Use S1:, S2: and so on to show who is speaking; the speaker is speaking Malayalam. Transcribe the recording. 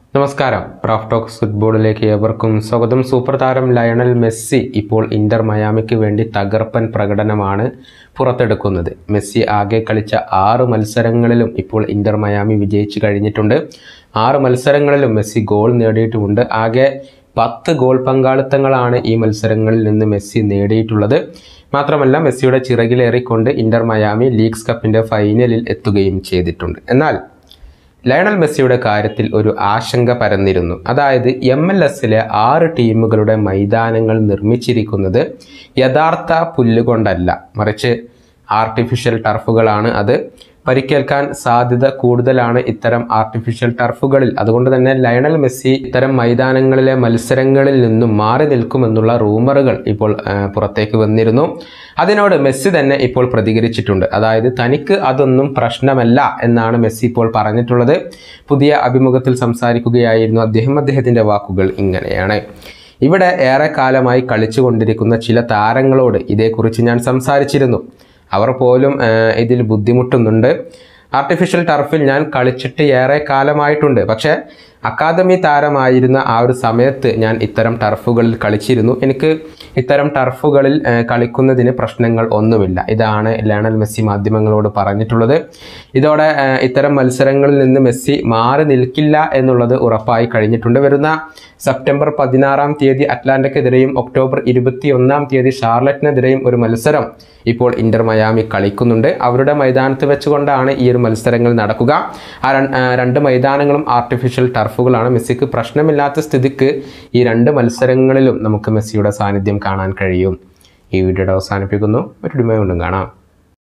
S1: നമസ്കാരം റാഫ് ടോക്സ് ഫുട്ബോളിലേക്ക് ഏവർക്കും സ്വാഗതം സൂപ്പർ താരം ലയണൽ മെസ്സി ഇപ്പോൾ ഇന്റർ മയാമിക്ക് വേണ്ടി തകർപ്പൻ പ്രകടനമാണ് പുറത്തെടുക്കുന്നത് മെസ്സി ആകെ കളിച്ച ആറ് മത്സരങ്ങളിലും ഇപ്പോൾ ഇന്റർ മയാമി വിജയിച്ചു കഴിഞ്ഞിട്ടുണ്ട് ആറ് മത്സരങ്ങളിലും മെസ്സി ഗോൾ നേടിയിട്ടുമുണ്ട് ആകെ പത്ത് ഗോൾ പങ്കാളിത്തങ്ങളാണ് ഈ മത്സരങ്ങളിൽ നിന്ന് മെസ്സി നേടിയിട്ടുള്ളത് മാത്രമല്ല മെസ്സിയുടെ ചിറകിലേറിക്കൊണ്ട് ഇന്റർ മയാമി ലീഗ്സ് കപ്പിന്റെ ഫൈനലിൽ എത്തുകയും ചെയ്തിട്ടുണ്ട് എന്നാൽ ലയണൽ മെസ്സിയുടെ കാര്യത്തിൽ ഒരു ആശങ്ക പരന്നിരുന്നു അതായത് എം എൽ എസിലെ ആറ് ടീമുകളുടെ മൈതാനങ്ങൾ നിർമ്മിച്ചിരിക്കുന്നത് യഥാർത്ഥ പുല്ലുകൊണ്ടല്ല മറിച്ച് ആർട്ടിഫിഷ്യൽ ടർഫുകളാണ് അത് പരിക്കേൽക്കാൻ സാധ്യത കൂടുതലാണ് ഇത്തരം ആർട്ടിഫിഷ്യൽ ടർഫുകളിൽ അതുകൊണ്ട് തന്നെ ലയണൽ മെസ്സി ഇത്തരം മൈതാനങ്ങളിലെ മത്സരങ്ങളിൽ നിന്നും മാറി നിൽക്കുമെന്നുള്ള റൂമറുകൾ ഇപ്പോൾ ആ, പുറത്തേക്ക് വന്നിരുന്നു അതിനോട് മെസ്സി തന്നെ ഇപ്പോൾ പ്രതികരിച്ചിട്ടുണ്ട് അതായത് തനിക്ക് അതൊന്നും പ്രശ്നമല്ല എന്നാണ് മെസ്സി ഇപ്പോൾ പറഞ്ഞിട്ടുള്ളത് പുതിയ അഭിമുഖത്തിൽ സംസാരിക്കുകയായിരുന്നു അദ്ദേഹം അദ്ദേഹത്തിൻ്റെ വാക്കുകൾ ഇങ്ങനെയാണ് ഇവിടെ ഏറെ കാലമായി കളിച്ചുകൊണ്ടിരിക്കുന്ന ചില താരങ്ങളോട് ഇതേക്കുറിച്ച് ഞാൻ സംസാരിച്ചിരുന്നു അവർ പോലും ആ, ഇതിൽ ബുദ്ധിമുട്ടുന്നുണ്ട് ആർട്ടിഫിഷ്യൽ ടർഫിൽ ഞാൻ കളിച്ചിട്ട് ഏറെ കാലമായിട്ടുണ്ട് പക്ഷേ അക്കാദമി താരമായിരുന്ന ആ ഒരു സമയത്ത് ഞാൻ ഇത്തരം ടർഫുകളിൽ കളിച്ചിരുന്നു എനിക്ക് ഇത്തരം ടർഫുകളിൽ ആ, കളിക്കുന്നതിന് പ്രശ്നങ്ങൾ ഒന്നുമില്ല ഇതാണ് ലയണൽ മെസ്സി മാധ്യമങ്ങളോട് പറഞ്ഞിട്ടുള്ളത് ഇതോടെ ആ, ഇത്തരം മത്സരങ്ങളിൽ നിന്ന് മെസ്സി മാറി നിൽക്കില്ല എന്നുള്ളത് ഉറപ്പായി കഴിഞ്ഞിട്ടുണ്ട് വരുന്ന സെപ്റ്റംബർ പതിനാറാം തീയതി അറ്റ്ലാന്റക്കെതിരെയും ഒക്ടോബർ ഇരുപത്തി ഒന്നാം തീയതി ഷാർലറ്റിനെതിരെയും ഒരു മത്സരം ഇപ്പോൾ ഇന്റർ മയാമി കളിക്കുന്നുണ്ട് അവരുടെ മൈതാനത്ത് വെച്ചുകൊണ്ടാണ് ഈ ഒരു മത്സരങ്ങൾ നടക്കുക ആ രൺ- ആ, രണ്ട് മൈതാനങ്ങളും ആർട്ടിഫിഷ്യൽ ടർഫുകളാണ് മെസ്സിക്ക് പ്രശ്നമില്ലാത്ത സ്ഥിതിക്ക് ഈ രണ്ട് മത്സരങ്ങളിലും നമുക്ക് മെസ്സിയുടെ സാന്നിധ്യം കാണാൻ കഴിയും ഈ വീഡിയോയുടെ അവസാനിപ്പിക്കുന്നു മറ്റൊരു വീണ്ടും കാണാം